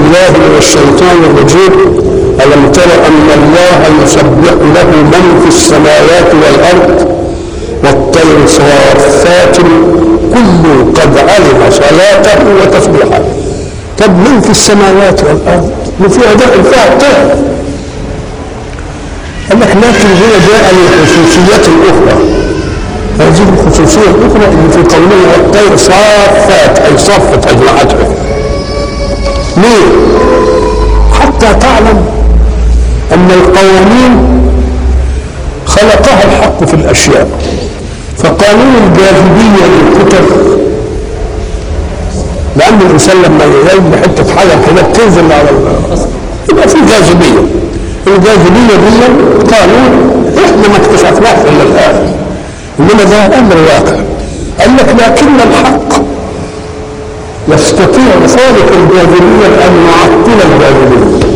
بالله من الشيطان الرجيم ألم تر أن الله يسبح له من في السماوات والأرض والطير صافات كل قد علم صلاته وتسبيحه طب من في السماوات والأرض وفيها داخل فيها الطير قال لك لكن هو جاء للخصوصيات الأخرى هذه الخصوصية الأخرى اللي في قوله والطير صافات أي صفت أجنحتها ليه؟ حتى تعلم أن القوانين خلقها الحق في الأشياء فقانون الجاذبية للكتب لأن الإنسان لما يلم حتة حاجة كده تنزل على يبقى في جاذبية الجاذبية دي قانون احنا ما اكتشفناش إلا الآن إنما ده أمر واقع قال لك لكن الحق يستطيع خالق الجاذبية أن يعطل الجاذبية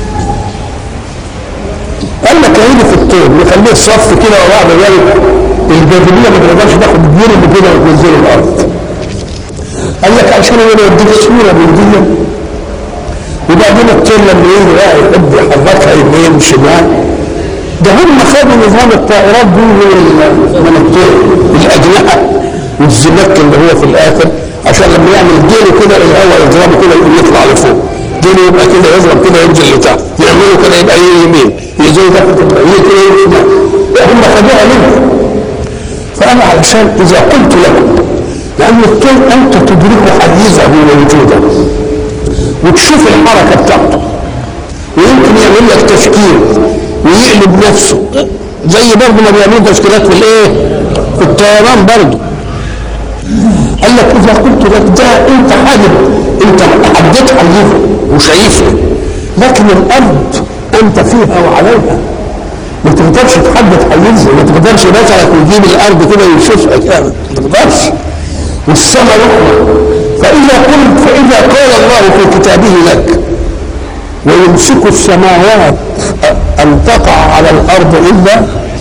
قال لك هيجي في الطول نخليه صف كده وبعد ذلك الجاذبية ما تقدرش تاخد جرم كده وتنزل الأرض قال لك عشان هو يديك صورة من دي وبعدين الطير لما يجي بقى يحب يحركها يمين شمال ده هم خدوا نظام الطائرات دي من من الطير الاجنحه والزمك اللي هو في الاخر عشان لما يعمل ديله كده الهواء يضربه كده يقوم يطلع لفوق ديله يبقى كده يضرب كده ينزل لتحت يعملوا كده يبقى يمين يزول تحت يبقى كده يمين هم خدوها منه فانا علشان اذا قلت لكم لان الطير انت تدرك حيزه ووجوده وتشوف الحركه بتاعته ويمكن يعمل لك تشكيل ويقلب نفسه زي برضه ما بيعملوا تشكيلات في الايه؟ في الطيران برضه قال لك اذا قلت لك ده انت حاجب انت حددت حيزه وشايفها لكن الارض انت فيها وعليها ما تقدرش تحدد حيزها ما تقدرش مثلا تجيب الارض كده ويشوفها كده ما تقدرش والسماء اخرى فاذا قلت فاذا قال الله في كتابه لك ويمسك السماوات ان تقع على الارض الا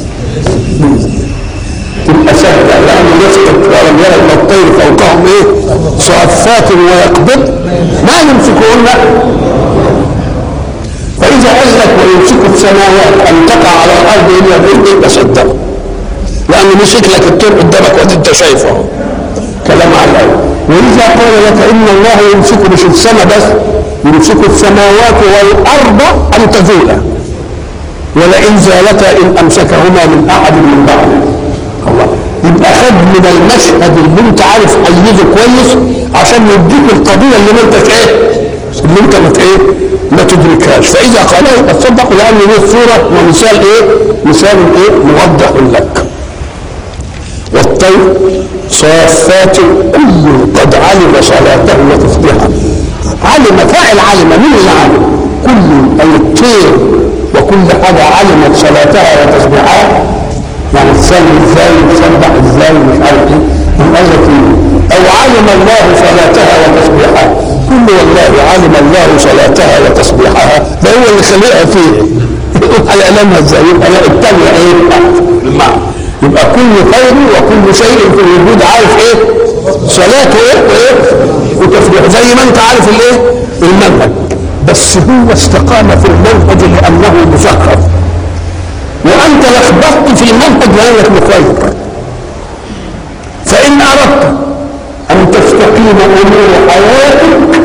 تبقى سهله لانه يسقط ولم يرى الا الطير فوقهم ايه صافات ويقبض ما يمسكهن فاذا قال لك ويمسك السماوات ان تقع على الارض الا باذنه يبقى صدقه لانه مسك لك الطير قدامك وانت انت شايفه اهو كلام على الاول واذا قال لك ان الله يمسك مش السماء بس يمسك السماوات والارض ان تزولا ولئن زالتا ان امسكهما من احد من بعده الله يبقى خد من المشهد اللي انت عارف حيزه كويس عشان يديك القضيه اللي ما انت ايه اللي انت ما ايه ما تدركهاش فاذا قالها يبقى تصدق لان له صوره ومثال ايه مثال ايه موضح لك والطير صافات كل قد علم صلاته وتسبيحه علم فاعل علم مين اللي علم كل اي الطير وكل حاجه علمت صلاتها وتسبيحها يعني تصلي ازاي تسبح ازاي مش عارف ايه من او علم الله صلاتها وتسبيحها كل والله علم الله صلاتها وتسبيحها ده هو اللي خلقها فيه هيعلمها ازاي يبقى التانية ايه المعنى يبقى كل خير وكل شيء في الوجود عارف ايه صلاته ايه وايه وتسبيح زي ما انت عارف الايه المنهج بس هو استقام في المنهج لانه مسخر وانت لخبطت في المنهج لانك مخير فان اردت ان تستقيم امور حياتك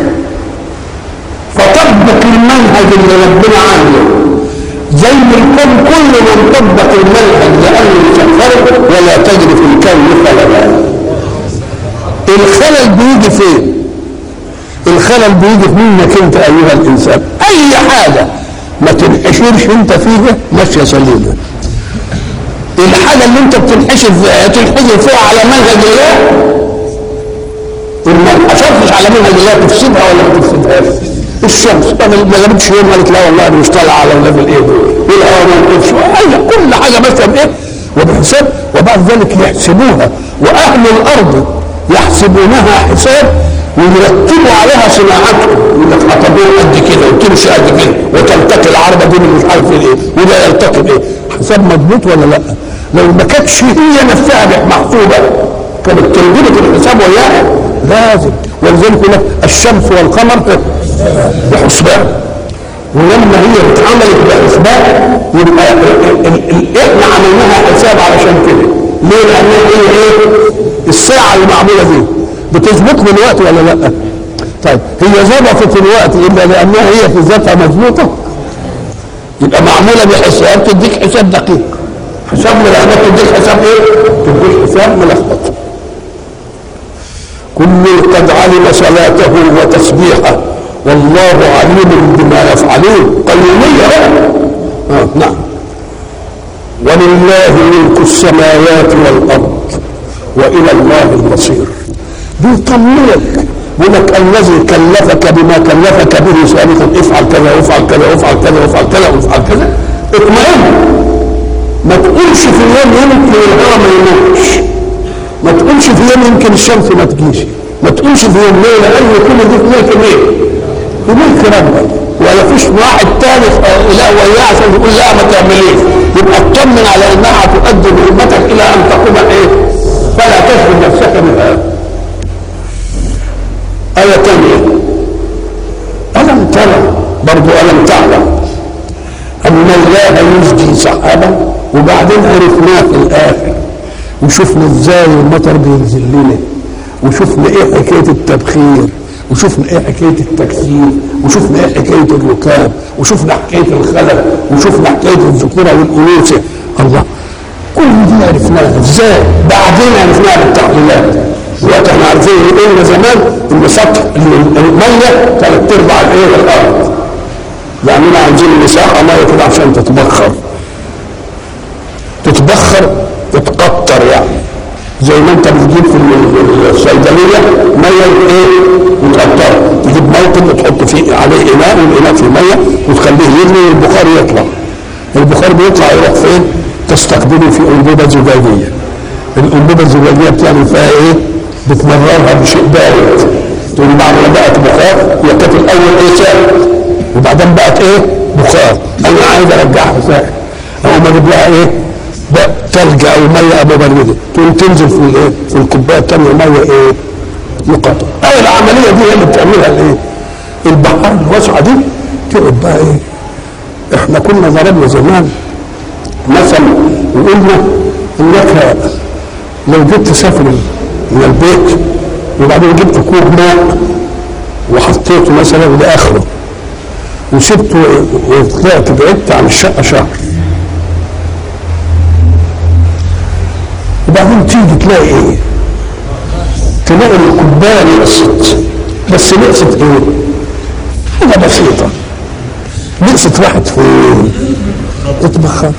فطبق المنهج اللي ربنا عامله زي الكون كله من طبق المنهج لانه مسخره ولا تجري في الكون خللا الخلل بيجي فين الخلل بيجي منك انت ايها الانسان اي حاجه ما تنحشرش انت فيها ماشيه سليمه الحاجه اللي انت بتنحشر فيها تنحشر فيها على منهج الله ان ما انحشرتش على منهج الله تفسدها ولا ما تفسدهاش الشمس طب ما جابتش يوم قالت لا والله انا مش طالعه على الليفل ايه والهواء ما ينقصش كل حاجه ماشيه بايه وبحساب وبعد ذلك يحسبوها واهل الارض يحسبونها حساب ويرتبوا عليها صناعتهم يقول لك هتدور قد كده وتمشي قد كده وتلتقي العربه دي مش عارف ايه وده يلتقي بايه حساب مضبوط ولا لا؟ لو ما كانتش هي نفسها محسوبه كانت تنجبت الحساب وياها لازم ولذلك يقول لك الشمس والقمر بحسبان ولما هي اتعملت بحسبان يبقى ال- ال- ال- احنا عملناها حساب علشان كده ليه؟ لانها هي ايه؟ الساعه اللي معموله دي بتظبط لي الوقت ولا لا؟ طيب هي ظبطت الوقت الا لانها هي في ذاتها مظبوطه يبقى معموله بحساب تديك حساب دقيق حساب ملخبط تديك حساب ايه؟ تديك حساب ملخبط كل قد علم صلاته وتسبيحه والله عليم بما يفعلون قيومية آه نعم ولله ملك السماوات والأرض وإلى الله المصير بيطمنك يقول لك الذي كلفك بما كلفك به سابقا افعل كذا وافعل كذا وافعل كذا وافعل كذا وافعل كذا اطمئن ما تقولش في اليوم يمكن الهواء ما يموتش ما تقولش في يوم يمكن الشمس ما تجيش ما تقولش في يوم ليه لان كل دي في ملك مين؟ في ملك ربك ولا فيش واحد تاني لا وياه عشان يقول لا ما تعمليش يبقى اطمن على انها تؤدي مهمتك الى ان تقوم ايه؟ فلا تشغل نفسك بها آية تانية ألم ترى برضو ألم تعلم أن الله يزجي سحابا وبعدين عرفناه في الآخر وشفنا ازاي المطر بينزل لنا وشفنا ايه حكايه التبخير وشفنا ايه حكايه التكثير وشفنا ايه حكايه الركاب وشفنا حكايه الخلل وشفنا حكايه الذكوره والانوثه الله كل دي عرفناها ازاي بعدين عرفناها بالتحليلات دلوقتي احنا عارفين ان قلنا زمان ان سطح الميه ثلاث ارباع الايه الارض لاننا عايزين مساحه ميه كده عشان تتبخر تتبخر تتقطر يعني زي ما انت بتجيب في الصيدليه ميه ايه متقطره تجيب موطن وتحط فيه عليه اناء والاناء فيه ميه وتخليه يغلي والبخار يطلع البخار بيطلع يروح فين؟ تستخدمه في انبوبه زجاجيه الانبوبه الزجاجيه بتعمل فيها ايه؟ بتمررها بشيء بارد تقول بعد ما بقت بخار هي كانت الاول ايه سائل وبعدين بقت ايه؟ بخار انا عايز ارجعها سائل اقوم اجيب لها ايه؟ ده ثلج او ميه مبرده تقوم تنزل في الايه؟ في الكوبايه الثانيه ميه ايه؟ مقطعه اي العمليه دي هي اللي بتعملها الايه؟ البحار الواسعه دي تقعد بقى ايه؟ احنا كنا ضربنا زمان مثل وقلنا انك لو جيت تسافر من البيت وبعدين جبت كوب ماء وحطيته مثلا لاخره وسبته وطلعت بعدت عن الشقه شهر وبعدين تيجي تلاقي ايه؟ تلاقي الكوبايه نقصت بس نقصت ايه؟ حاجه بسيطه نقصت راحت فين؟ اتبخر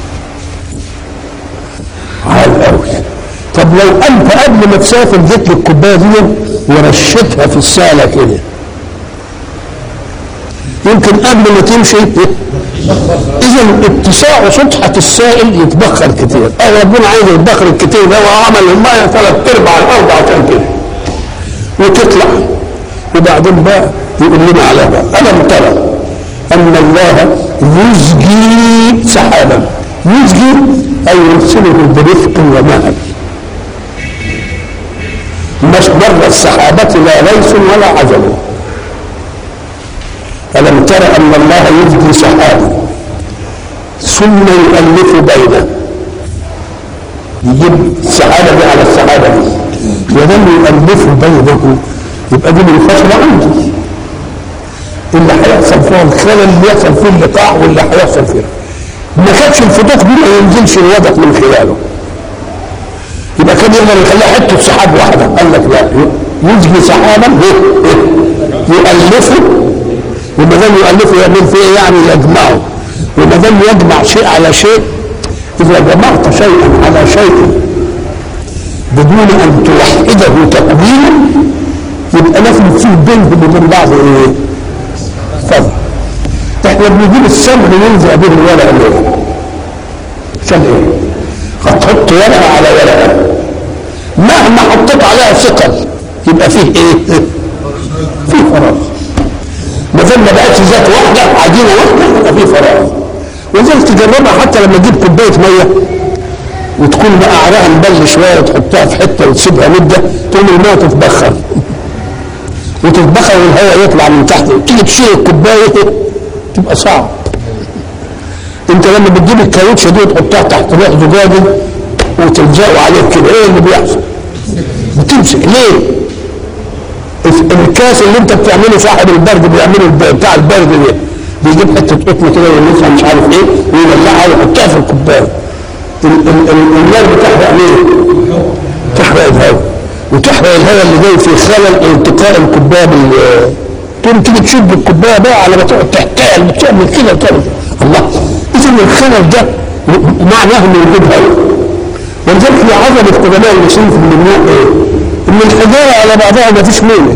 عال قوي طب لو انت قبل ما تسافر جبت الكوبايه دي ورشتها في الساله كده يمكن قبل ما تمشي اذا اتساع سطحه السائل يتبخر كتير اه ربنا عايز يتبخر الكتير ده وعمل الميه ثلاث ارباع الارض عشان كده وتطلع وبعدين بقى يقول لنا على بقى الم ترى ان الله يزجي سحابا يزجي اي يرسله برفق ومهل مش مر السحابة لا ليس ولا عجل ألم تر أن الله يزجي سحابا ثم يؤلف بينه يجيب السحابة دي على السحابة دي ولم يؤلف بينه يبقى دي منفصلة عندي اللي هيحصل فيها الخلل اللي يحصل فيه اللقاح واللي هيحصل فيها ما كانش الفتوح دي ما ينزلش الودق من خلاله يبقى كان يقدر يخليها حته سحاب واحده قال لك لا يزجي سحابا يؤلفه وما دام يؤلفه يعمل فيه يعني يجمعه وما دام يجمع شيء على شيء اذا جمعت شيئا على شيء بدون ان توحده تقديما يبقى لازم فيه بينهم وبين بعض ايه؟ فضل احنا بنجيب السمع ننزع به الورقه ليه؟ عشان ايه؟ هتحط ورقه على ورقه مهما حطيت عليها ثقل يبقى فيه ايه؟ فيه فراغ ما دام ما بقتش ذات واحده عجينه واحده يبقى فيه فراغ ولذلك تجربها حتى لما تجيب كوبايه ميه وتكون قعرها مبل شويه وتحطها في حته وتسيبها مده تقوم الميه تتبخر وتتبخر والهواء يطلع من تحت تيجي تشيل الكوبايه تبقى صعب انت لما بتجيب الكاوتشه دي وتحطها تحت لوح زجاجي وتلزقه عليه كده ايه اللي بيحصل؟ بتمسك ليه؟ الكاس اللي انت بتعمله صاحب البرد بيعمله بتاع البرد ده بيجيب حته قطن كده ويلفها مش عارف ايه ويولعها ويحطها في الكوبايه النار بتحرق ليه؟ تحرق الهواء وتحرق الهواء اللي جاي في خلل التقاء الكوبايه بال تقوم تيجي تشد الكوبايه بقى على ما تقعد تحتال بتعمل كده وتعمل الله اذا الخلل ده معناه انه وجود هواء ولذلك هي عظمه قدماء المسلمين في البناء ايه؟ ان الحجاره على بعضها ما فيش ميله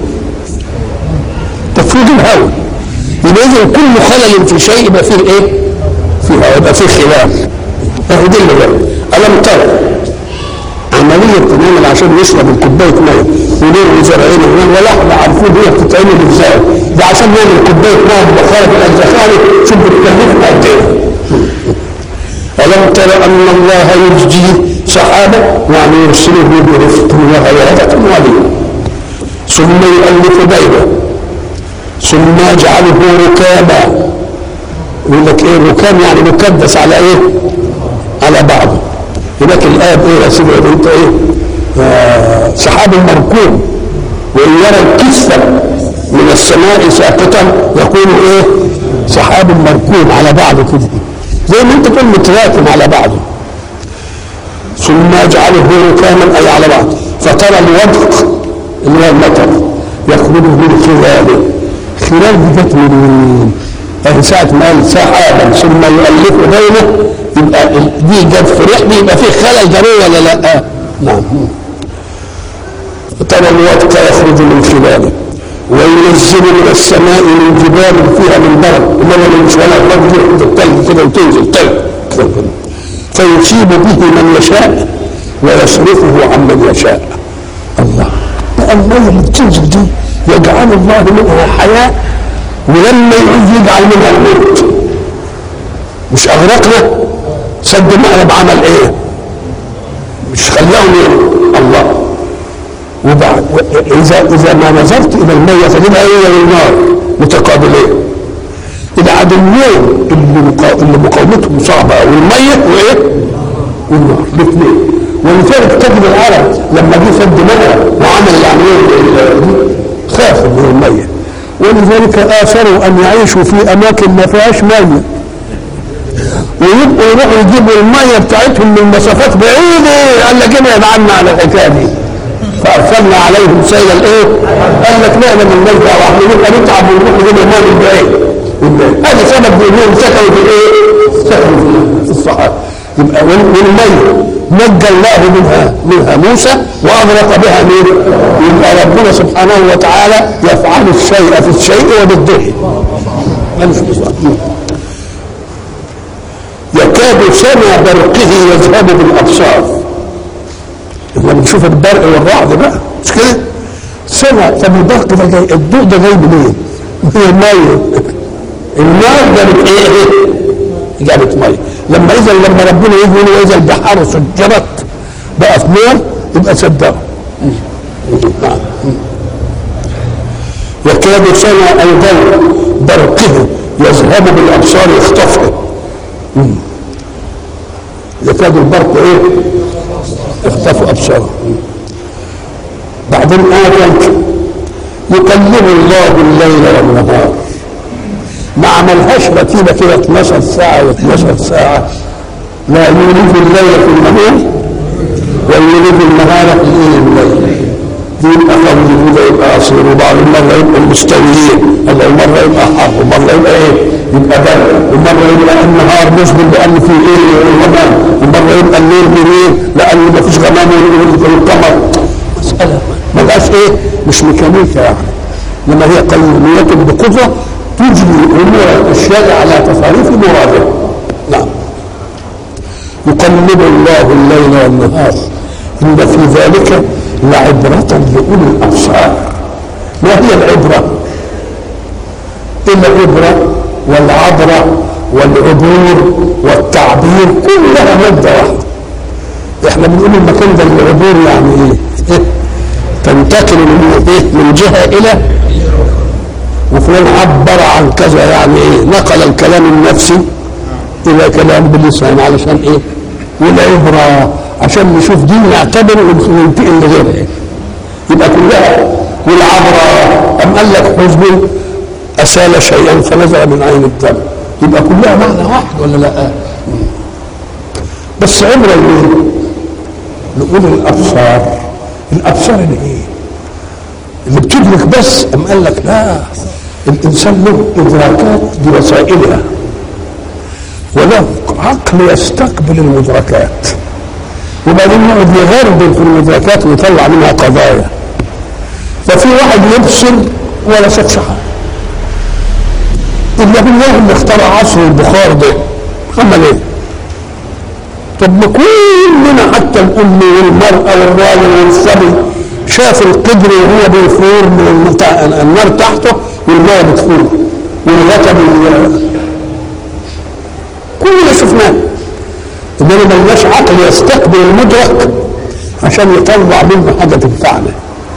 تفريض الهواء يبقى اذا كل خلل في شيء يبقى فيه ايه؟ فيه هواء يبقى فيه خلاف اهو دي اللي بقى الم ترى عملية تنعمل عشان يشرب الكوباية مية وليه وزرعين ولا احنا عارفين هي بتتعمل ازاي ده عشان نعمل كوباية مية بخارج الأجزخاني شوف بتكلفنا قد ايه ألم تر أن الله يجزي سحابة يعني يرسله برفق وغيرة وليه ثم يؤلف بينه ثم يجعله ركابا يقول لك ايه ركام يعني مكدس على ايه؟ على بعضه هناك الآية ايه يا سيدي انت ايه؟ آه سحاب مركوب وإن يرى الكسفة من السماء ساقطا يقول ايه؟ سحاب مركوب على بعضه كده زي ما انت تقول متراكم على بعضه ثم يجعله ركاما اي على بعض فترى الودق اللي هو المطر يخرج من خلاله خلال دي جت منين؟ يعني ساعة ما قال سحابا ثم يؤلف بينه يبقى دي جت في رحمه يبقى في خلل ضروري ولا لا؟ نعم ترى الودق يخرج من خلاله وينزل من السماء من جبال فيها من برد انما مش ولا برد الثلج كده وتنزل ثلج فيصيب به من يشاء ويصرفه عن من يشاء الله المية اللي بتنزل دي يجعل الله منها حياة ولما يعوز يجعل منها الموت مش أغرقنا سد مأرب عمل إيه؟ مش خلاهم الله وبعد إذا إذا ما نظرت إلى المية تجدها هي والنار متقابلين العدوين اللي اللي مقاومتهم صعبة والمية وإيه؟ والنار الاثنين ولذلك تجد العرب لما جه سد مأرب وعمل العملية دي خافوا من المية ولذلك آثروا أن يعيشوا في أماكن ما فيهاش مية ويبقوا يروحوا يجيبوا المية بتاعتهم من مسافات بعيدة قال لك ابعد عنا على الحكاية دي فارسلنا عليهم سيل الايه؟ قال لك نعمل الملجا واحنا نبقى نتعب ونروح نجيب الماء من بعيد هذا سبب انهم سكنوا في الايه؟ سكنوا في الصحراء يبقى والمية نجى الله منها منها موسى واغرق بها مين؟ يبقى ربنا سبحانه وتعالى يفعل الشيء في الشيء وضده يكاد سمع برقه يذهب بالابصار لما بنشوف البرق والرعد بقى مش كده؟ سمع طب البرق ده جاي الضوء ده جاي منين؟ من الميه النار جابت ايه ايه؟ جابت ميه لما اذا لما ربنا يجي يقول واذا البحار سجرت بقى في نار يبقى صدقوا يكاد سمع ايضا برقه يذهب بالابصار يخطفه يكاد البرق ايه؟ يخطف ابصاره بعدين آية يكلم الله الليل والنهار ما عملهاش رتيبه كده 12 ساعه و12 ساعه لا يولد الليل في النهار ويولد النهار في الليل دي يبقى فضل وده يبقى قصير وبعض المره يبقى مستويين الله مره يبقى حر ومره يبقى ايه يبقى برد ومره يبقى النهار مظلم لان في ليل وغمام ومره يبقى الليل منين لان ما فيش غمام ويقول القمر مساله ما بقاش ايه مش ميكانيكا يعني لما هي قيومية بقدرة تجري امور الاشياء على تصاريف مرادها نعم يقلب الله الليل والنهار ان في ذلك لعبرة لأولي الأبصار ما هي العبرة؟ العبرة والعبرة والعبور والتعبير كلها مادة واحدة احنا بنقول المكان ده العبور يعني ايه؟ إيه؟ تنتقل من ايه؟ من جهة إلى وفلان عبر عن كذا يعني ايه نقل الكلام النفسي الى كلام باللسان علشان ايه والعبره عشان نشوف دي نعتبر وننتقل لغيرها يبقى كلها والعبره ام قال لك حزن اسال شيئا فنزل من عين الدم يبقى كلها معنى واحد ولا لا بس عبره لمين نقول الابصار الابصار اللي ايه اللي بتدرك بس ام قال لك لا الانسان له ادراكات بوسائلها وله عقل يستقبل المدركات وبعدين يقعد يغربل في المدركات ويطلع منها قضايا ففي واحد يبصر ولا شافش حاجه الا بالله اللي اخترع عصر البخار ده عمل ايه؟ طب ما كلنا حتى الام والمراه والراجل والصبي شاف القدر وهو بيفور من النار تحته والماء بتفور والغطا كلنا شفناه انما ملناش عقل يستقبل المدرك عشان يطلع منه حاجه تنفعنا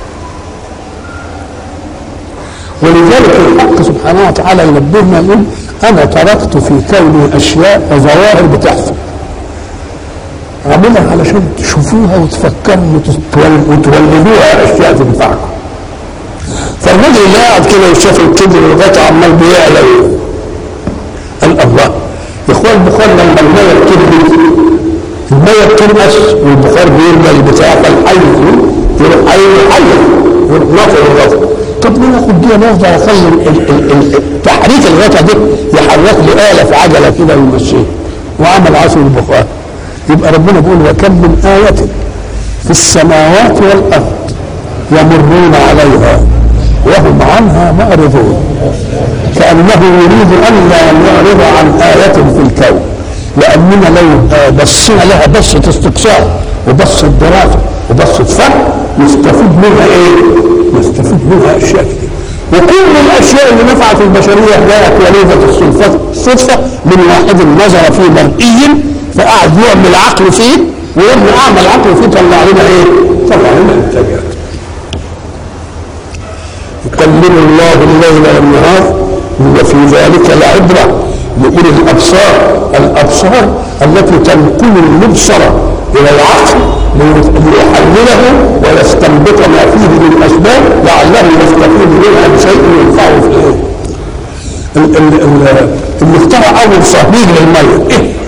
ولذلك الحق سبحانه وتعالى ينبهنا يقول انا تركت في كوني اشياء وظواهر بتحصل عاملها علشان تشوفوها وتفكروا وتولدوها اشياء تنفعكم فالراجل اللي قاعد كده وشاف الكبر والغطا عمال بيعلى قال الله يا اخوان البخار لما الميه بتبرد الميه بتنقص والبخار بيرمى البتاع فالحي يروح حي حي يروح ناطر الغطا طب ما ناخد دي نفضل اخلي تحريك الغطا ده يحرك لي آلة في عجلة كده ويمشيه وعمل عصر البخار يبقى ربنا بيقول وكم من آية في السماوات والأرض يمرون عليها وهم عنها معرضون كأنه يريد أن لا نعرض عن آية في الكون لأننا لو بصينا لها بصة استقصاء وبصة دراسة وبصة فهم نستفيد منها إيه؟ نستفيد منها أشياء كتير وكل الأشياء اللي نفعت البشرية جاءت وليدة الصدفة من واحد نظر في مرئي فقعد يعمل عقل فيه ولما أعمل عقل فيه طلع لنا إيه؟ طلع لنا إنتاجات يكلم الله الليل والنهار وفي ذلك لعبرة لأولي الأبصار الأبصار التي تنقل المبصر إلى العقل ليحلله ويستنبط ما فيه من أسباب لعله يستفيد منها بشيء ينفعه في الإيه؟ اللي اخترع أول صهيج للمية إيه؟ إيه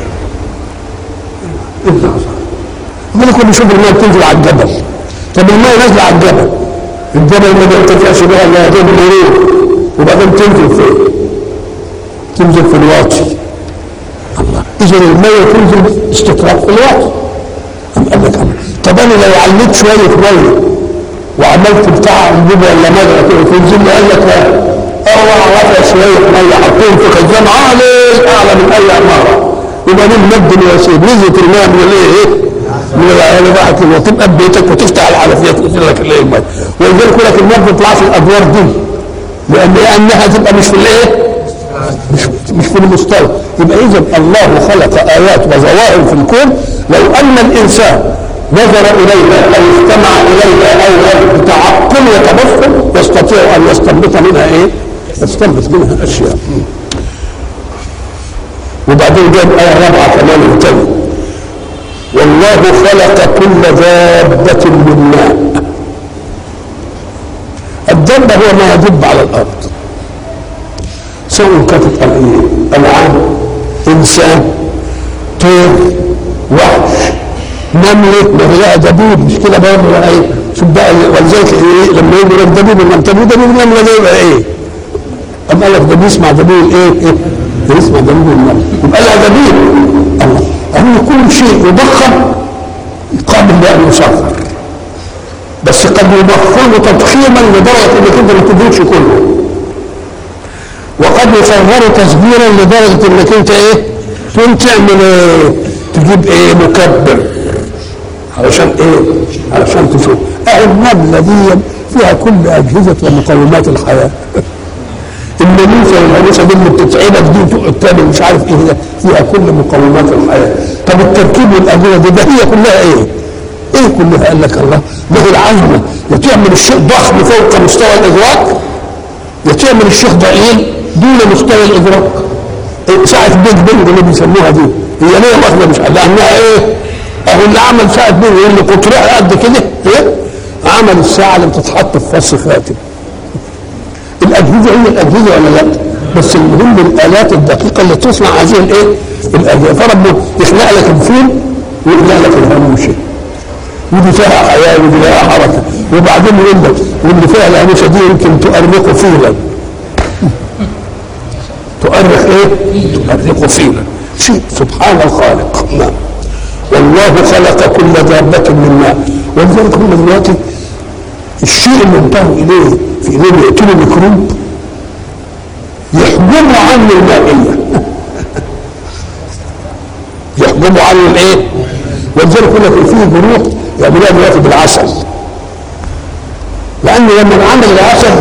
اللي حصل؟ أما كنا نشوف المية بتنزل على الجبل طب المية نازلة على الجبل الجبل ما بيرتفعش بها الا هذين الغروب وبعدين تنزل فين؟ تنزل في الواطي الله اذا الميه تنزل استطراق في الواطي أم قال لك طب انا لو عليت شويه ميه وعملت بتاع انبوبه ولا مجرى كده تنزل لي قال لك لا اوعى رفع شويه ميه حطيهم في خزان عالي اعلى من اي عماره وبعدين مد الوسيل نزلت الماء من الايه؟ من العيال راحت وتبقى ببيتك وتفتح الحنفيه تنزل لك الايه الميه ولذلك يقول لك الماء ما تطلعش الادوار دي لان لانها تبقى مش في الايه؟ مش مش في المستوى يبقى اذا الله خلق ايات وظواهر في الكون لو ان الانسان نظر اليها او استمع اليها او بتعقل وتبصر يستطيع ان يستنبط منها ايه؟ يستنبط منها اشياء وبعدين جاب ايه رابعه كمان تاني والله خلق كل دابة من ماء الدابة هو ما يدب على الأرض سواء كانت ايه العام انسان طير وحش نملة ما هي دبيب مش كده برضه ولا ايه شوف بقى ولذلك ايه لما يقول لك دبيب لما دبيب دبيب النملة ده يبقى ايه؟ أم قال لك ده بيسمع دبيب الايه؟ ايه؟ بيسمع دبيب النملة يبقى لها دبيب الله أن كل شيء يضخم قابل لأن يصغر بس قد يضخمه تضخيما لدرجة انك انت ما تدركش كله وقد يصغره تصغيرا لدرجة انك انت ايه تقوم تعمل ايه تجيب ايه مكبر علشان ايه علشان تشوف اهي النملة دي فيها كل اجهزة ومقومات الحياة الناموسه والهاموسه دي اللي بتتعبك دي وتقعد تعمل مش عارف ايه ده فيها كل مقومات الحياه طب التركيب والاجهزه دي ده هي كلها ايه؟ ايه كلها قال لك الله ما هي العزمه وتعمل الشيء ضخم فوق مستوى الادراك يا تعمل الشيخ ضئيل دون مستوى الادراك ساعة بيج بنج اللي بيسموها دي هي ليه واخدة مش لأنها إيه؟ أهو اللي عمل ساعة بيج اللي قطرها قد كده إيه؟ عمل الساعة اللي بتتحط في فص خاتم الأجهزة هي الأجهزة ولا لا؟ بس المهم الآلات الدقيقة اللي تصنع هذه الإيه؟ الأجهزة فربنا يخلق لك الفيل ويخلق لك الهاموشة ودي فيها حياة ودي فيها حركة وبعدين يقول لك واللي فيها الهاموشة دي يمكن تؤرقه فيلا تؤرخ ايه؟ تؤرخ فينا شيء سبحان الخالق نعم والله خلق كل دابة من ماء ولذلك هم دلوقتي الشيء اللي انتهوا اليه في انهم يقتلوا ميكروب يحجموا عنه المائية يحجموا عنه الايه؟ ولذلك يقول لك في جروح يعملوها دلوقتي بالعسل لأن لما عمل العسل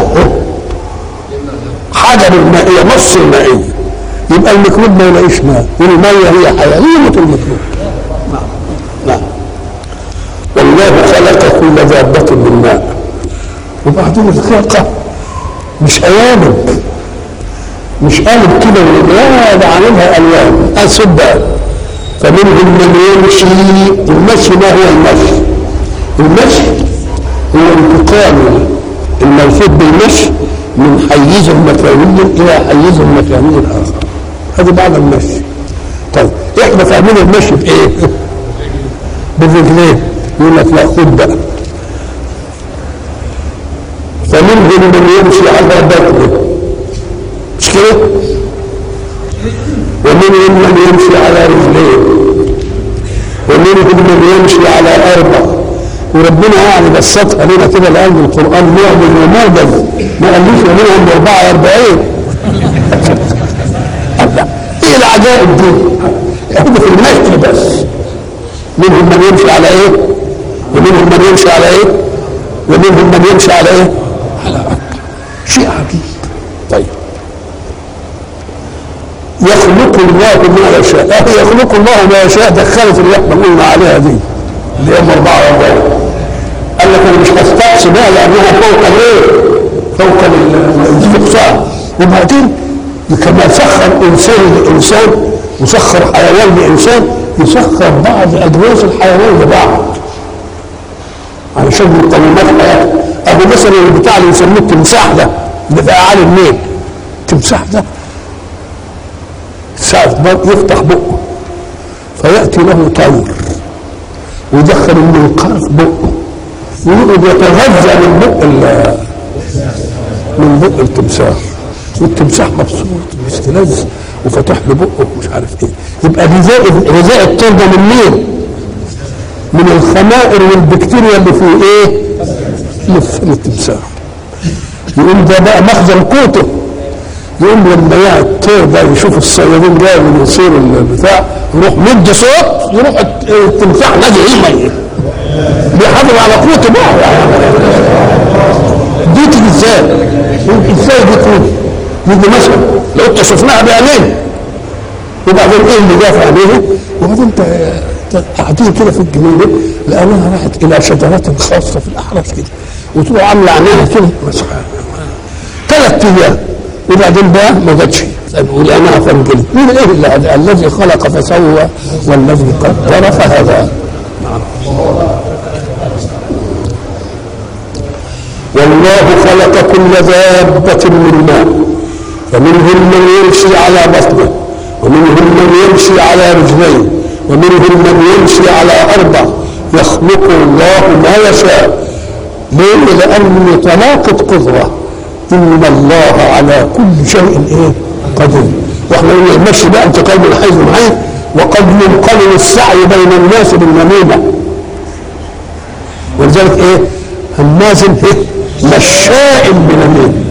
حجر المائية نص المائية يبقى الميكروب ما يلاقيش ماء والمية هي حياة يموت الميكروب نعم نعم والله خلق كل دابة من ماء وبعدين الخلقة مش أيام مش قالب كده لا ده عاملها ألوان أسود فمنهم من يمشي المشي ما هو المشي المشي هو انتقال الملفوت بالمشي من حيز مكاني الى حيز مكاني اخر هذه بعد المشي طيب احنا فاهمين المشي بايه بالرجلين يقول لك لا خد بقى فمنهم من يمشي على بطنه مش كده ومنهم من يمشي على رجلين ومنهم من يمشي على اربع وربنا يعني بسطها لنا كده لان القران معجز وموجز ما قالوش ومنهم 44 ايه العجائب دي؟ احنا في المشي بس منهم من يمشي على ايه؟ ومنهم من يمشي على ايه؟ ومنهم من يمشي على ايه؟ على اربع شيء عجيب طيب يخلق الله ما يشاء اه يخلق الله ما يشاء دخلت اللي احنا قلنا عليها دي اللي هم 44 قال لك انا مش هستقصي بقى لانها فوق الايه؟ فوق الاستقصاء وبعدين كما سخر انسان لانسان وسخر حيوان لانسان يسخر بعض ادواس الحيوان لبعض علشان مقومات حياته ابو مثلا البتاع اللي يسموه التمساح ده اللي في اعالي النيل التمساح ده ساعة يفتح بقه فيأتي له طير ويدخل المنقار في بقه ويقعد يتغذى من بق من بق التمساح والتمساح مبسوط ومستلذ وفتح له بقه ومش عارف ايه يبقى غذاء غذاء الطير ده من مين؟ من الخمائر والبكتيريا اللي في ايه؟ اللي في التمساح يقوم ده بقى مخزن قوته يقوم لما يقعد الطير ده يشوف الصيادين جاي من يصير البتاع يروح مد صوت يروح التمساح نازل الميه بيحافظ على قوته بقى دي تيجي ازاي؟ ازاي دي تيجي؟ يجي مثلا لو انت شفناها بعينين وبعدين ايه اللي جاء في عينيه؟ وبعدين انت قاعدين كده في الجنينه لقيناها راحت الى شجرات خاصه في الاحراش كده وتروح عامله عينيها كده مسحها ثلاث ايام وبعدين بقى ما جاتش ولقيناها فانجلت مين ايه اللي الذي خلق فسوى والذي قدر فهدى والله خلق كل دابة من ماء فمنهم من يمشي على بطنه ومنهم من يمشي على رجلين ومنهم من يمشي على أربع يخلق الله ما يشاء ليه؟ لأن طلاقة قدرة إن الله على كل شيء إيه؟ قدير واحنا قلنا المشي بقى انتقال من حيث معين وقد ينقلب السعي بين الناس بالنميمة ولذلك ايه هماز ايه مشاء بنميم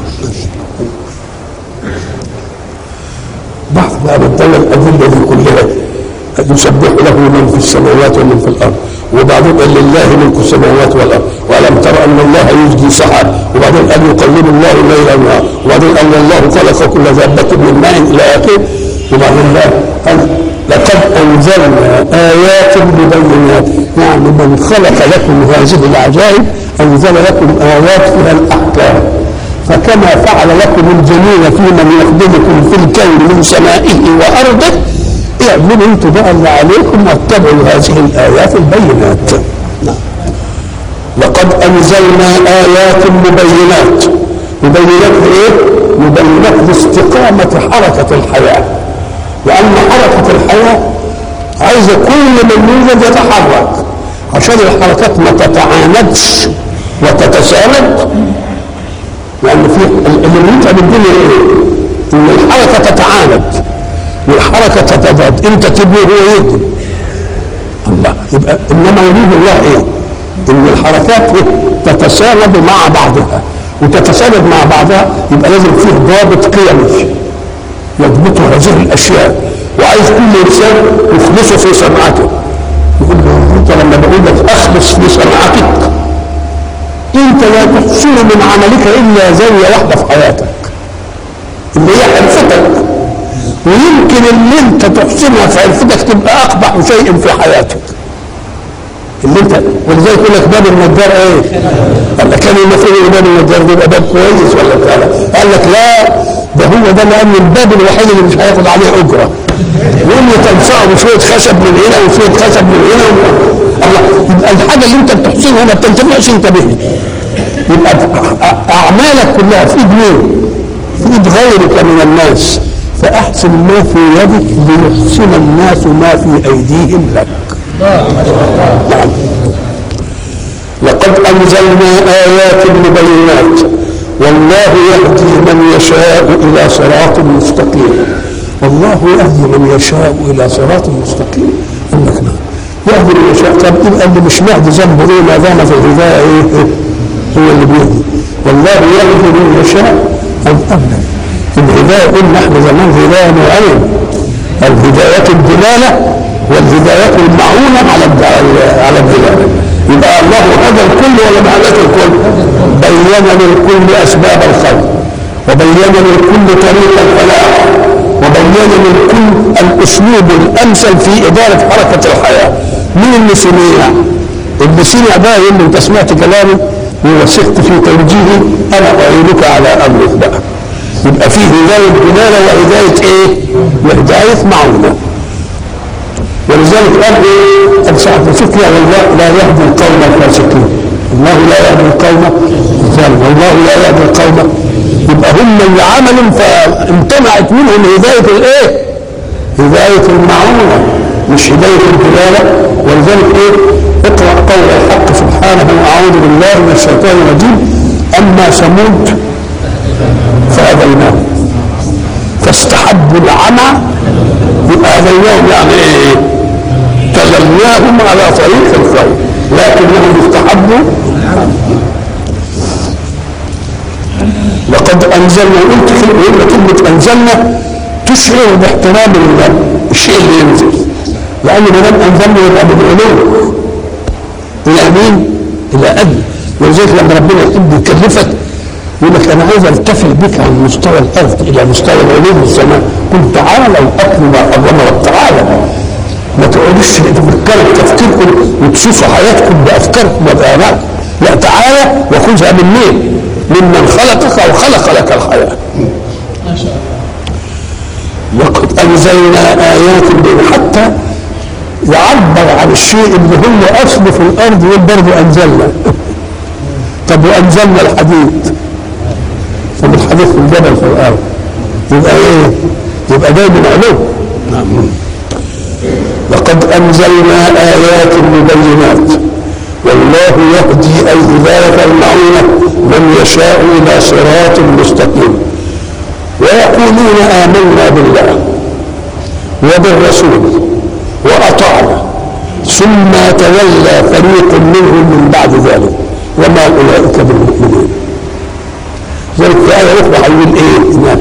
بعض بقى بدل الأدلة دي كلها يسبح له من في السماوات ومن في الأرض وبعدين قال لله ملك السماوات والأرض وألم تر أن الله يجدي سحاب وبعدين قال يقلب الله الليل والنهار وبعدين قال الله خلق كل دابة من ماء إلى آخره وبعدين لا قال لقد أنزلنا آيات مبينات يعني من خلق لكم هذه العجائب أنزل لكم آيات فيها الأحكام فكما فعل لكم الجميل في من يخدمكم في الكون من سمائه وارضه اعملوا انتم بقى اللي عليكم واتبعوا هذه الايات البينات نعم. لقد انزلنا ايات مبينات مبينات ايه؟ مبينات لاستقامه حركه الحياه لان حركه الحياه عايزه كل من يوجد يتحرك عشان الحركات ما تتعاندش وتتساند لان في اللي بيتعب الدنيا ايه؟ ان الحركه تتعاند والحركه تتضاد انت تبني هو يبني الله يبقى انما يريد الله ايه؟ ان الحركات إيه؟ تتساند مع بعضها وتتساند مع بعضها يبقى لازم فيه ضابط قيمي يضبط هذه الاشياء وعايز كل انسان يخلصه في صنعته يقول له انت لما بقول لك اخلص في صنعتك انت لا تحصل من عملك الا زاويه واحده في حياتك اللي هي حرفتك ويمكن اللي انت تحسنها في حرفتك تبقى اقبح شيء في حياتك اللي انت ولذلك يقول لك باب النجار ايه؟ قال لك كان المفروض باب النجار ده يبقى باب كويس ولا بتاع قال لك لا ده هو ده لان الباب الوحيد اللي مش هياخد عليه اجره يقول لي تنفعه بشويه خشب من هنا وشويه خشب من هنا الله يبقى الحاجه اللي انت بتحسنها ما بتنتفعش انت بها يبقى اعمالك كلها في ايد مين؟ في ايد غيرك من الناس فاحسن ما في يدك ليحسن الناس ما في ايديهم لك نعم لقد انزلنا ايات مبينات والله يهدي من يشاء الى صراط مستقيم والله يهدي من يشاء الى صراط مستقيم انك نعم يهدي من يشاء طب يبقى اللي مش مهدي ذنبه ايه ما دام في الهدايه ايه هو اللي بيهدي والله يهدي من يشاء ام ابدا الهدايه قلنا احنا زمان هدايه نوعين الهدايه الدلاله والهدايه المعونه على على الدلاله يبقى الله هدى الكل ولا ما هداش الكل بين للكل اسباب الخير وبين للكل طريق الفلاح وبين للكل الاسلوب الامثل في اداره حركه الحياه مين اللي سمع اللي سمع ده يقول له انت سمعت كلامي ووثقت في توجيهي انا اعينك على امرك بقى يبقى في هدايه دلاله وهدايه ايه؟ وهدايه معونه ولذلك قال ايه؟ قد ساعة شوف يا والله لا يهدي القوم الفاسقين الله لا يهدي القوم الظالمين والله لا يهدي القوم يبقى هم اللي عملوا فامتنعت منهم هداية الايه؟ هداية المعونة مش هداية الدلالة ولذلك ايه؟ اقرأ قول الحق سبحانه أعوذ بالله من الشيطان الرجيم أما ثمود فأذيناهم فاستحبوا العمى يبقى أذيناهم يعني ايه؟ تغلناهم على طريق الخير لكنهم استحبوا لقد انزلنا قلت كلمه كلمه انزلنا تشعر باحترام الشيء اللي ينزل لان ما دام انزلنا يبقى بالعلو الى مين؟ الى ادنى ولذلك لما ربنا يحب يكلفك يقول لك انا عايز ارتفع بك عن مستوى الارض الى مستوى العلوم والسماء قل تعالوا اتلوا ما حرم رب تعالى ما تقعدوش تفكروا تفكيركم وتشوفوا حياتكم بافكاركم وبآلامكم لا تعالى وخذها من مين؟ ممن خلقك وخلق لك الحياه. ما شاء الله. لقد انزلنا ايات بين حتى يعبر عن الشيء اللي هو اصله في الارض يقول برضه انزلنا. طب وانزلنا الحديد. طب الحديد في الجبل في الارض. يبقى ايه؟ يبقى جاي من علو. نعم. لقد أنزلنا آيات مبينات والله يهدي أي هداية المعونة من يشاء إلى صراط مستقيم ويقولون آمنا بالله وبالرسول وأطعنا ثم تولى فريق منهم من بعد ذلك وما أولئك بالمؤمنين ذلك في آية أخرى هيقول إيه هناك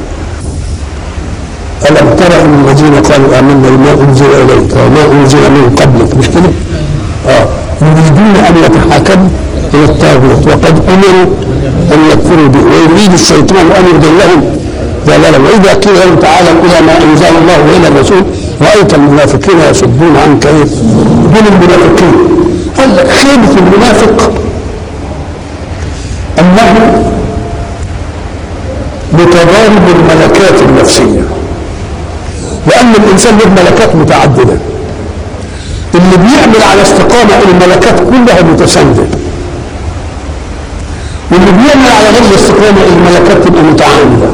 ألم تر أن الذين قالوا آمنا بما أنزل إليك وما أنزل من قبلك مش كده؟ آه يريدون أن يتحاكموا إلى الطاغوت وقد أمروا أن يكفروا به ويريد الشيطان أن يضلهم ضلالا وإذا قيل لهم تعالوا إلى ما أنزل الله وإلى الرسول رأيت المنافقين يصدون عنك إيه؟ دون المنافقين قال لك خيبة المنافق أنه بتضارب الملكات النفسية لأن الإنسان له ملكات متعددة اللي بيعمل على استقامة الملكات كلها متساندة واللي بيعمل على غير الاستقامة الملكات تبقى متعامدة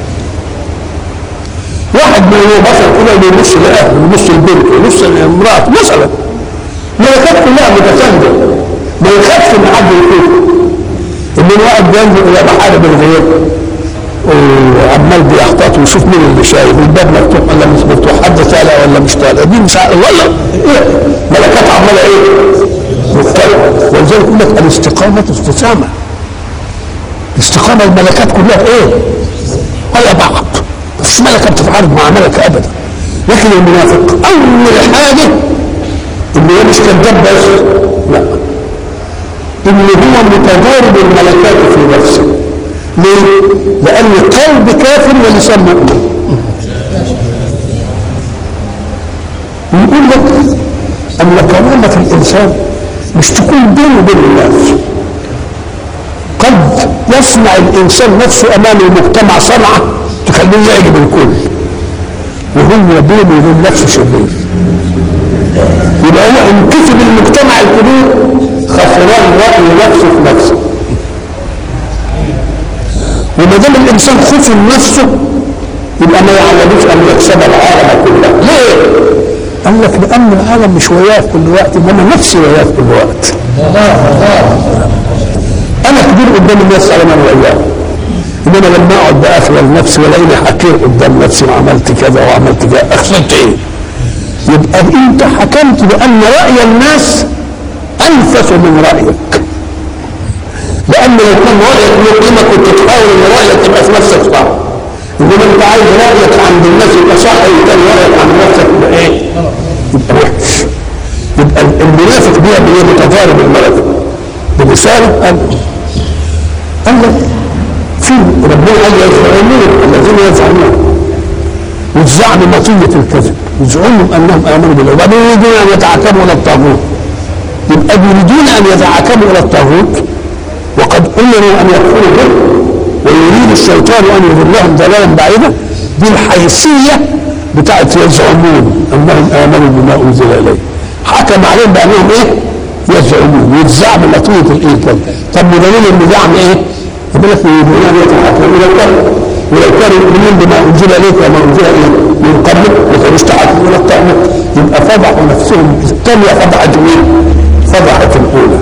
واحد ما هو بشر كده بيبص لأهله ويبص لبنته ويبص لامرأته مثلا ملكات كلها متساندة ما يخافش ان حد يشوفه ان واحد بينزل الى محارب الغير وعمال بيحتاط ويشوف مين اللي شايف الباب مفتوح ولا مش مفتوح حد طالع ولا مش طالع دي مش عارف ولا إيه؟ ملكات عماله ايه؟ مختلفه ولذلك يقول لك الاستقامه استسامه الاستقامه الملكات كلها ايه؟ ولا بعض مفيش ملكه بتتعارض مع ملكه ابدا لكن المنافق اول حاجه ان هو مش كذاب بس لا ان هو متضارب الملكات في نفسه ليه؟ لأن قلب كافر ولسان مؤمن يقول لك أن كرامة الإنسان مش تكون بينه وبين الناس قد يصنع الإنسان نفسه أمام المجتمع صنعة تخليه يعجب الكل وهو بينه وبين نفسه شرير يبقى هو انكسب المجتمع الكبير خسران رأي نفسه في نفسه وما دام الانسان خوف من نفسه يبقى ما يعودوش ان يكسب العالم كله ليه؟ قال لك لان العالم مش وياه في كل وقت انما نفسي وياه في كل وقت انا كبير قدام الناس على من وياه انما لما اقعد بقى اخلى نفسي والاقيني حكير قدام نفسي وعملت كذا وعملت كذا اخسرت ايه؟ يبقى انت حكمت بان راي الناس انفس من رايك لان لو كان رايك له قيمه كنت تحاول ان رايك يبقى في نفسك صح انما انت عايز رايك عند الناس يبقى صح وكان رايك عند نفسك يبقى ايه؟ يبقى وحش يبقى المنافق بيها بيه متضارب الملك بلسانه قال قال لك في ربنا قال يزعمون الذين يزعمون والزعم مطية الكذب يزعمهم انهم امنوا بالله وبعدين يريدون ان يتعاكموا الى الطاغوت يبقى يريدون ان يتعاكموا الى الطاغوت وقد امروا ان يكفروا به ويريد الشيطان ان يضلهم ضلالا بعيدا بالحيثيه بتاعت يزعمون انهم امنوا بما انزل اليه حكم عليهم بانهم ايه؟ يزعمون والزعم مطويه الايه كده طب بدليل ان زعم ايه؟ يقول لك يريدون ان يتحكموا الى الطاغوت ولو كانوا يؤمنون بما انزل اليك وما انزل اليه من قبلك لكانوا استحقوا الى الطاغوت يبقى فضحوا نفسهم الثانيه فضحت مين؟ فضحت الاولى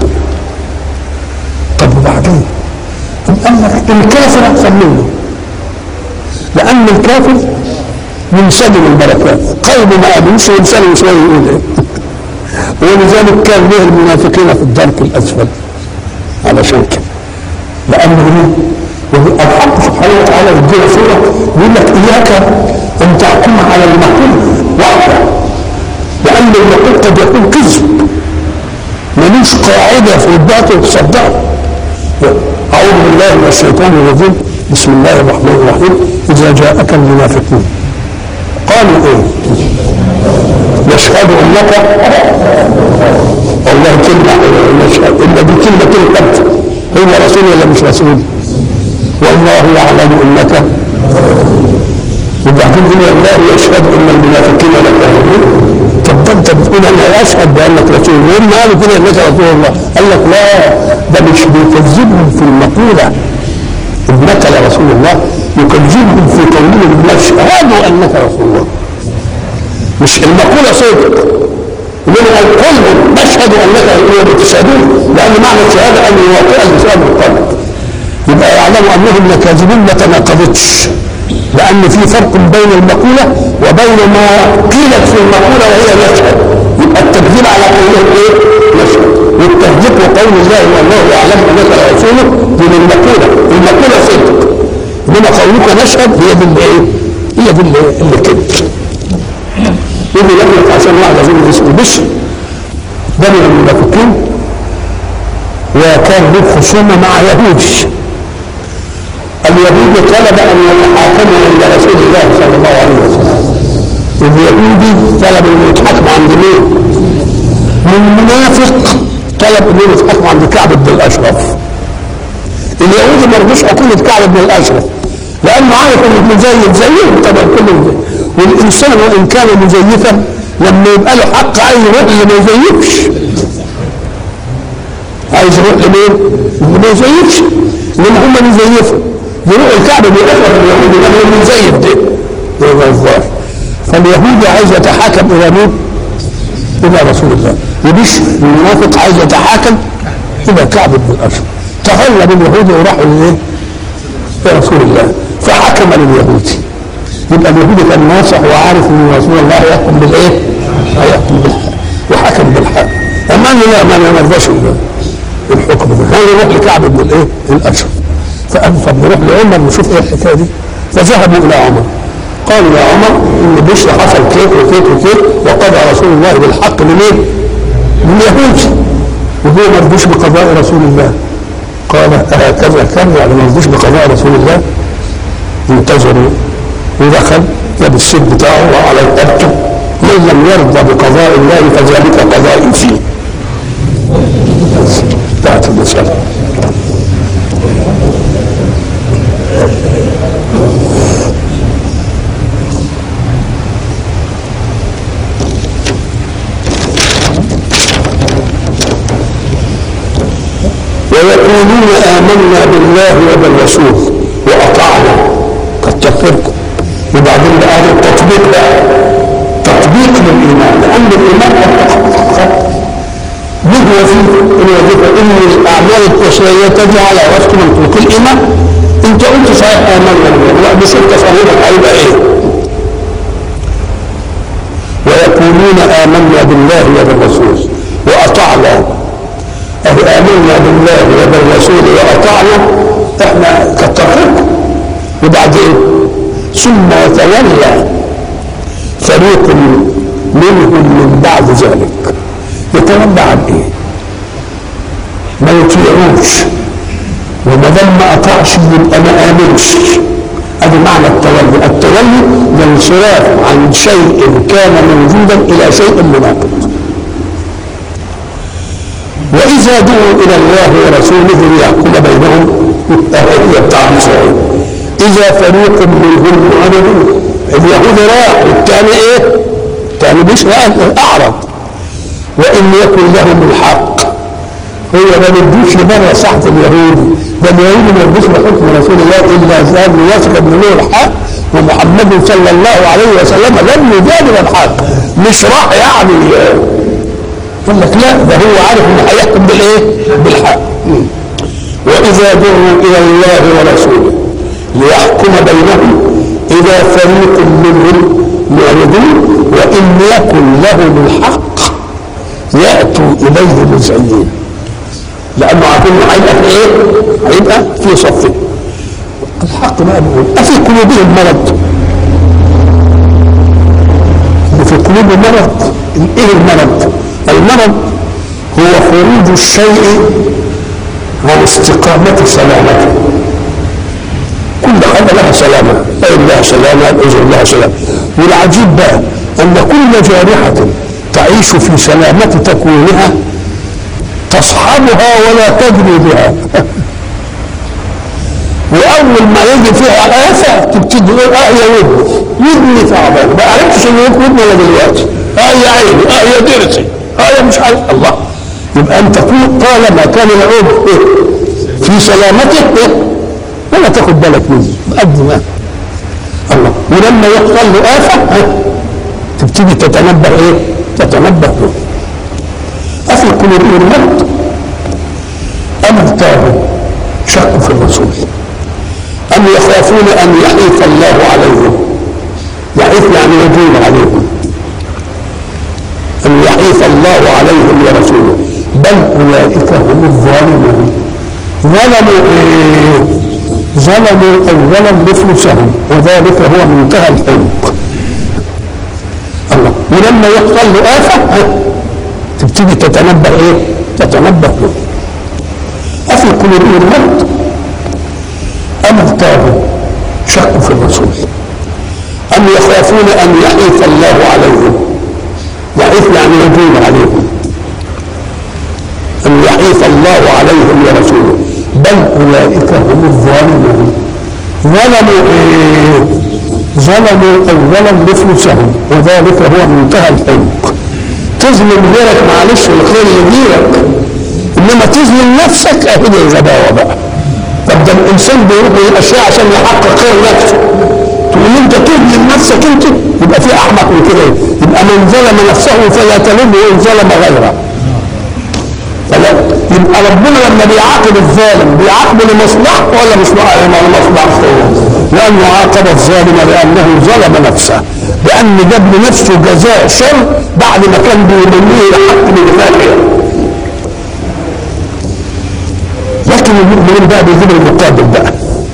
طب وبعدين قال لك الكافر احسن منه لان الكافر منسلم البركات قلبه ما امنش وينسلم شويه يقول ايه ولذلك كان له المنافقين في الدرك الاسفل علشان كده لانه الحق سبحانه وتعالى يدينا صوره يقول لك اياك ان تحكم على المقول وحده لان المقول قد يكون كذب ملوش قاعده في الباطل تصدقه أعوذ بالله من الشيطان الرجيم بسم الله الرحمن الرحيم إذا جاءك المنافقون قالوا إيه؟ نشهد أنك والله كلمة نشهد إلا دي كلمة كلمة هو رسول ولا مش رسول؟ والله يعلم أنك وبعدين يقول الله يشهد أن المنافقين لكاذبون طب ده انت بتقول انا اشهد بانك رسول الله وهم قالوا كده انك رسول الله قال لك لا ده مش بيكذبهم في المقوله انك لرسول الله يكذبهم في قولهم نشهد انك رسول الله مش المقوله صدق انما قولهم نشهد انك هو بتشهدون لان معنى الشهاده ان يوافق الانسان بالقلب يبقى يعلم انهم لكاذبون ما تناقضتش لأن في فرق بين المقولة وبين ما قيلت في المقولة وهي نشهد يبقى التكذيب على قولهم إيه؟ نشهد والتصديق وقول الله والله يعلم أنك رسوله دي المقولة المقولة صدق إنما قولك نشهد هي دي اللي إيه؟ هي دي اللي, اللي كده يجي لك عشان واحد أظن اسمه بشر ده من المنافقين وكان له خصومة مع يهود اليهودي طلب ان يتحاكموا عند رسول الله صلى الله عليه وسلم اليهودي طلب انه يتحاكموا عند مين؟ من منافق طلب انه يتحاكموا عند كعب بن الاشرف اليهودي ما رضوش حكومه كعب بن الاشرف لانه عارف انه مزيف زيهم طبعا كلهم والانسان وان كان مزيفا لما يبقى له حق عايز يروح اللي ما يزيفش عايز يروح لمين؟ اللي ما يزيفش لان هم بيزيفوا يروح الكعبه بيقفل اليهود ده اللي مزيف ده ده الظاهر فاليهودي عايز يتحاكم الى مين؟ الى رسول الله ومش المنافق عايز يتحاكم الى كعب بن الاشرف تغلب اليهودي وراحوا لايه؟ لرسول الله فحكم لليهودي يبقى اليهودي كان ناصح وعارف ان رسول الله هيحكم بالايه؟ هيحكم بالحق وحكم بالحق اما قال لا ما انا ما ارضاش الحكم ده قال يروح لكعب بن الايه؟ الاشرف فقال طب نروح لعمر نشوف ايه الحكايه دي فذهبوا الى عمر قالوا يا عمر ان بشر حصل كيف وكيف وكيف وقضى رسول الله بالحق لمين؟ لليهود وهو ما رضيش بقضاء رسول الله قال هكذا كان يعني ما رضيش بقضاء رسول الله انتظروا ودخل جاب السيف بتاعه وعلى رقبته من لم يرضى بقضاء الله فذلك قضاء فيه انتهت المسألة ويقولون آمنا بالله وبالرسول وأطعنا قد تفرقوا وبعدين بقى التطبيق بقى تطبيق للإيمان لأن الإيمان قد به وفيه الوظيفة إن الأعمال البشرية تجي على وفق منطوق الإيمان أنت قلت صحيح آمنا بالله لا بس أنت تصورك هيبقى إيه؟ ويقولون آمنا بالله وبالرسول وأطعنا أهل آمنا بالله وبالرسول وأطعنا إحنا كتركم وبعدين ثم يتولى فريق منهم من بعد ذلك يتولى عن ايه؟ ما يطيعوش وما دام ما اطاعش يبقى ما امنش ادي معنى التولي التولي الانصراف عن شيء كان موجودا الى شيء مناقض واذا دعوا الى الله ورسوله ليحكم بينهم هي بتاع مسعود اذا فريق منهم معرضون اليهود راح والثاني ايه؟ الثاني مش اعرض وان يكن لهم الحق هو ما بيدوش لبره ساحه اليهودي ده اليهودي ما يدوش لحكم رسول الله الا زاد يثق ان له الحق ومحمد صلى الله عليه وسلم لم يجادل الحق مش راح يعني يقول لك لا ده هو عارف انه هيحكم بالايه؟ بالحق واذا دعوا الى الله ورسوله ليحكم بينهم اذا فريق منهم معرضون وان يكن لهم الحق ياتوا اليه مذعنين لانه عارفين انه هيبقى في ايه؟ هيبقى في صفه الحق بقى بيقول افي قلوبهم مرض وفي قلوبهم مرض ايه المرض؟ المرض هو خروج الشيء عن استقامة سلامته كل حاجة لها سلامة العين لها سلامة الأذن لها سلامة والعجيب بقى أن كل جارحة تعيش في سلامة تكوينها تصحبها ولا تدري بها وأول ما يجي فيها آفة تبتدي تقول آه يا ودني ودني تعبان ما عرفتش إن ودني ولا دلوقتي آه يا عيني آه يا درسي آه يا مش عارف الله يبقى أنت طالما كان العود إيه؟ في سلامته إيه؟ ولا تاخد بالك منه بقد ما الله ولما يحصل له آفة إيه؟ تبتدي تتنبه إيه؟ تتنبه له أفي قلوبهم مرض أم ارتابوا شكوا في الرسول أم يخافون أن يحيف الله عليهم يحيف يعني يجوب عليهم أن يحيف الله عليهم ورسوله بل أولئك هم الظالمون ظلموا إيه؟ ظلموا أولا بفلسهم وذلك هو منتهى الحب الله ولما يحصل له آفة تبتدي تتنبه إيه؟ تتنبه له أفي قلوبهم مرض أم ارتابوا شكوا في الرسول أم يخافون أن يحيف الله عليهم يحيف يعني يجوب عليهم أن يحيف الله عليهم ورسوله بل أولئك هم الظالمون ظلموا ايه ظلموا اولا بفلوسهم وذلك هو منتهى الحمق تظلم غيرك معلش الخير يجيلك انما تظلم نفسك اهي دي الغباوه بقى طب ده الانسان بيروح للاشياء عشان يحقق خير نفسه تقول انت تظلم نفسك انت يبقى في احمق من كده يبقى من ظلم نفسه فلا تلومه ان ظلم غيره فلا يبقى ربنا لما بيعاقب الظالم بيعاقبه لمصلحته ولا مش لمصلحته؟ لانه عاقب الظالم لانه ظلم نفسه لان جاب لنفسه جزاء شر بعد ما كان بيمنيه لحق من الخير لكن المؤمنين بقى بيجيب المقابل بقى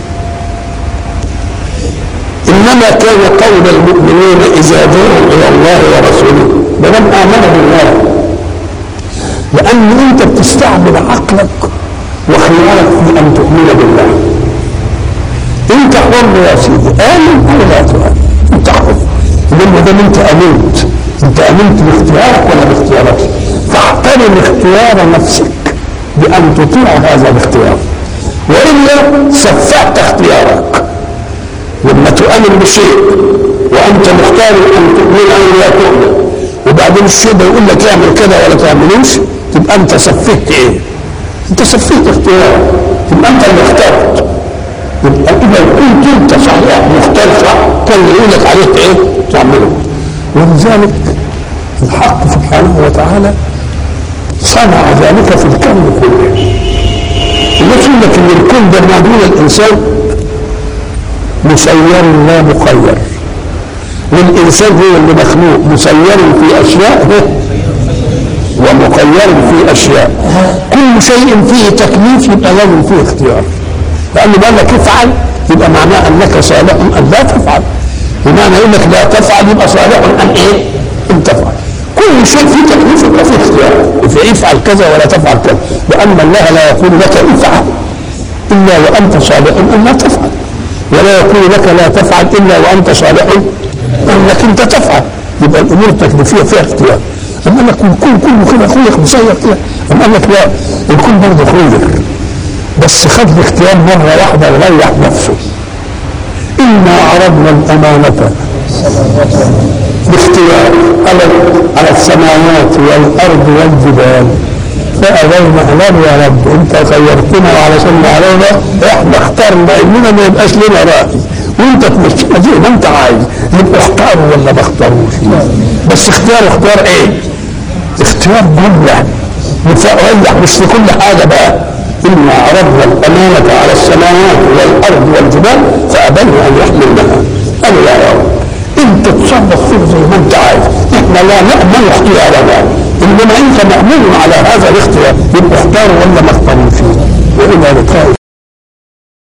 انما كان قول المؤمنين اذا دعوا الى الله ورسوله بمن امن بالله لان انت بتستعمل عقلك وخيارك في ان تؤمن بالله انت حر يا سيدي امن او لا تؤمن انت حر لما دام انت امنت انت امنت باختيارك ولا باختيارك فاحترم اختيار نفسك بان تطيع هذا الاختيار والا سفهت اختيارك لما تؤمن بشيء وانت مختار ان تؤمن او لا تؤمن وبعدين الشيء ده يقول لك اعمل كده ولا تعملوش تبقى انت سفهت ايه؟ انت سفهت اختيار تبقى انت اللي اخترت يبقى اذا كنت انت صحيح مختار صح كان يقول لك عليك ايه؟ تعمله ولذلك الحق سبحانه وتعالى صنع ذلك في الكون كله الناس يقول لك ان الكون ده معدول الانسان مسير لا مخير والانسان هو اللي مخلوق مسير في اشياء ومخير في اشياء كل شيء فيه تكليف يبقى لازم فيه اختيار لانه بقول لك افعل يبقى معناه انك صالح ان لا تفعل بمعنى يقول لك لا تفعل يبقى صالح ان ايه؟ ان تفعل كل شيء فيه تكليف يبقى فيه اختيار افعل كذا ولا تفعل كذا لان الله لا يقول لك افعل الا وانت صالح ان لا تفعل ولا يقول لك لا تفعل الا وانت صالح انك انت تفعل يبقى الامور التكليفيه فيها اختيار اما لك الكون كله كده خلق مسير كده اما قال لك لا الكون برضه خلق بس خد الاختيار مره واحده وريح نفسه انا عرضنا الامانه باختيار على على السماوات والارض والجبال فأبين أهلا يا رب أنت خيرتنا علشان علينا إحنا اخترنا إننا ما يبقاش لنا رأي وأنت تمشينا زي ما أنت عايز يبقى اختاروا ولا ما اختاروش بس اختيار اختيار إيه؟ اختيار جملة متريح مش في كل حاجة بقى إنا عرضنا الأمانة على السماوات والأرض والجبال فأبين أن يحملنها قالوا يا رب انت تصرف فيه زي ما انت عايز احنا لا نأمن اختيارنا انما انت مأمون على هذا الاختيار يبقى اختار ولا ما اختاروش والى لقاء